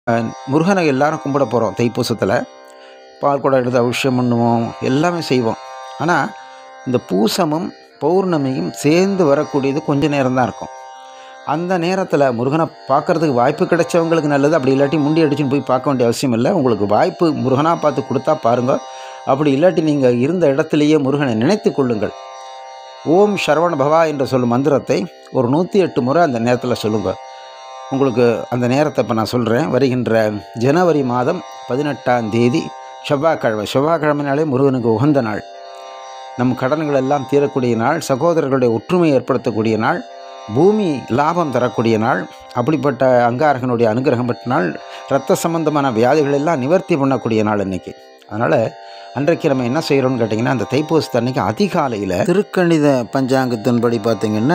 முருகனை எல்லாரும் கும்பிட போகிறோம் தைப்பூசத்தில் பால் குடம் எடுத்து அபிஷேகம் பண்ணுவோம் எல்லாமே செய்வோம் ஆனால் இந்த பூசமும் பௌர்ணமியும் சேர்ந்து வரக்கூடியது கொஞ்ச நேரம் தான் இருக்கும் அந்த நேரத்தில் முருகனை பார்க்கறதுக்கு வாய்ப்பு கிடைச்சவங்களுக்கு நல்லது அப்படி இல்லாட்டி முண்டி அடிச்சுன்னு போய் பார்க்க வேண்டிய அவசியம் இல்லை உங்களுக்கு வாய்ப்பு முருகனாக பார்த்து கொடுத்தா பாருங்க அப்படி இல்லாட்டி நீங்கள் இருந்த இடத்துலையே முருகனை நினைத்து கொள்ளுங்கள் ஓம் சரவண பவா என்று சொல்லும் மந்திரத்தை ஒரு நூற்றி எட்டு முறை அந்த நேரத்தில் சொல்லுங்கள் உங்களுக்கு அந்த நேரத்தை இப்போ நான் சொல்கிறேன் வருகின்ற ஜனவரி மாதம் பதினெட்டாம் தேதி செவ்வாய்க்கிழமை செவ்வாய்க்கிழமைனாலே முருகனுக்கு உகந்த நாள் நம் கடன்கள் எல்லாம் தீரக்கூடிய நாள் சகோதரர்களுடைய ஒற்றுமை ஏற்படுத்தக்கூடிய நாள் பூமி லாபம் தரக்கூடிய நாள் அப்படிப்பட்ட அங்காரகனுடைய அனுகிரகம் பெற்ற நாள் இரத்த சம்பந்தமான வியாதிகள் எல்லாம் நிவர்த்தி பண்ணக்கூடிய நாள் இன்னைக்கு அதனால் அன்றைக்கு நம்ம என்ன செய்கிறோம்னு கேட்டிங்கன்னா அந்த தைப்பூசத்து அன்னைக்கு அதிகாலையில் திருக்கணித பஞ்சாங்கத்தின்படி பார்த்திங்கன்னா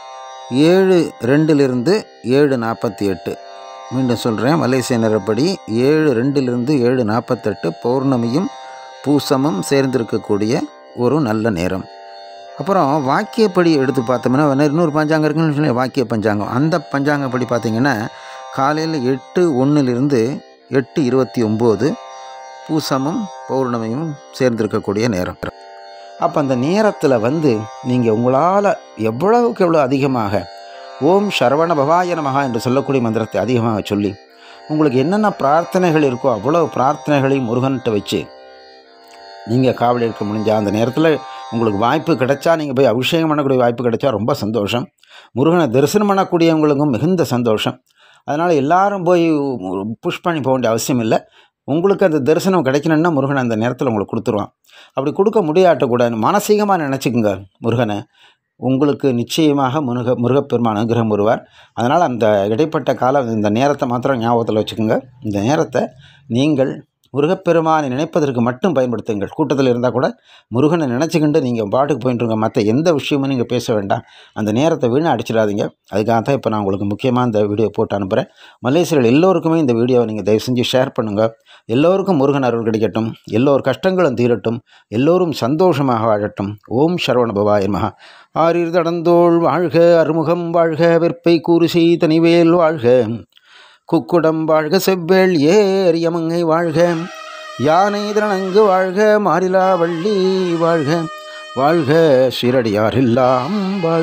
ஏழு ரெண்டிலிருந்து ஏழு நாற்பத்தி எட்டு மீண்டும் சொல்கிறேன் மலேசிய நேரப்படி ஏழு ரெண்டிலிருந்து ஏழு நாற்பத்தெட்டு பௌர்ணமியும் பூசமும் சேர்ந்திருக்கக்கூடிய ஒரு நல்ல நேரம் அப்புறம் வாக்கியப்படி எடுத்து பார்த்தோம்னா வேணா இன்னொரு பஞ்சாங்கம் இருக்குன்னு சொல்லி வாக்கிய பஞ்சாங்கம் அந்த பஞ்சாங்கப்படி பார்த்திங்கன்னா காலையில் எட்டு ஒன்றுலேருந்து எட்டு இருபத்தி ஒம்பது பூசமும் பௌர்ணமியும் சேர்ந்திருக்கக்கூடிய நேரம் அப்போ அந்த நேரத்தில் வந்து நீங்கள் உங்களால் எவ்வளவுக்கு எவ்வளோ அதிகமாக ஓம் சரவண பவாய நமகா என்று சொல்லக்கூடிய மந்திரத்தை அதிகமாக சொல்லி உங்களுக்கு என்னென்ன பிரார்த்தனைகள் இருக்கோ அவ்வளோ பிரார்த்தனைகளையும் முருகன்கிட்ட வச்சு நீங்கள் காவல் இருக்க முடிஞ்சா அந்த நேரத்தில் உங்களுக்கு வாய்ப்பு கிடைச்சா நீங்கள் போய் அபிஷேகம் பண்ணக்கூடிய வாய்ப்பு கிடைச்சா ரொம்ப சந்தோஷம் முருகனை தரிசனம் பண்ணக்கூடியவங்களுக்கும் மிகுந்த சந்தோஷம் அதனால் எல்லாரும் போய் புஷ் பண்ணி போக வேண்டிய அவசியம் இல்லை உங்களுக்கு அந்த தரிசனம் கிடைக்கணுன்னா முருகன் அந்த நேரத்தில் உங்களுக்கு கொடுத்துருவான் அப்படி கொடுக்க முடியாட்டக்கூடாது மானசீகமாக நினச்சிக்கோங்க முருகனை உங்களுக்கு நிச்சயமாக முருக முருகப்பெருமான் அனுகிரகம் வருவார் அதனால் அந்த இடைப்பட்ட காலம் இந்த நேரத்தை மாத்திரம் ஞாபகத்தில் வச்சுக்கோங்க இந்த நேரத்தை நீங்கள் முருகப்பெருமானை நினைப்பதற்கு மட்டும் பயன்படுத்துங்கள் கூட்டத்தில் இருந்தால் கூட முருகனை நினச்சிக்கிண்டு நீங்கள் பாட்டுக்கு போயிட்டுருங்க மற்ற எந்த விஷயமும் நீங்கள் பேச வேண்டாம் அந்த நேரத்தை வீணாக அடிச்சிடாதீங்க அதுக்காக தான் இப்போ நான் உங்களுக்கு முக்கியமாக இந்த வீடியோ போட்டு அனுப்புகிறேன் மலேசியர்கள் எல்லோருக்குமே இந்த வீடியோவை நீங்கள் தயவு செஞ்சு ஷேர் பண்ணுங்கள் எல்லோருக்கும் முருகன் அருள் கிடைக்கட்டும் எல்லோர் கஷ்டங்களும் தீரட்டும் எல்லோரும் சந்தோஷமாக வாழட்டும் ஓம் சரவண பவாய மகா ஆரீர் தடந்தோள் வாழ்க அறுமுகம் வாழ்க வெற்பை கூறுசி தனிவேல் வாழ்க குக்குடம் வாழ்க செவ்வேள் ஏர் யமங்கை வாழ்க யானை திரணங்கு வாழ்க மாரிலா வள்ளி வாழ்க வாழ்க சீரடியாரெல்லாம் வாழ்க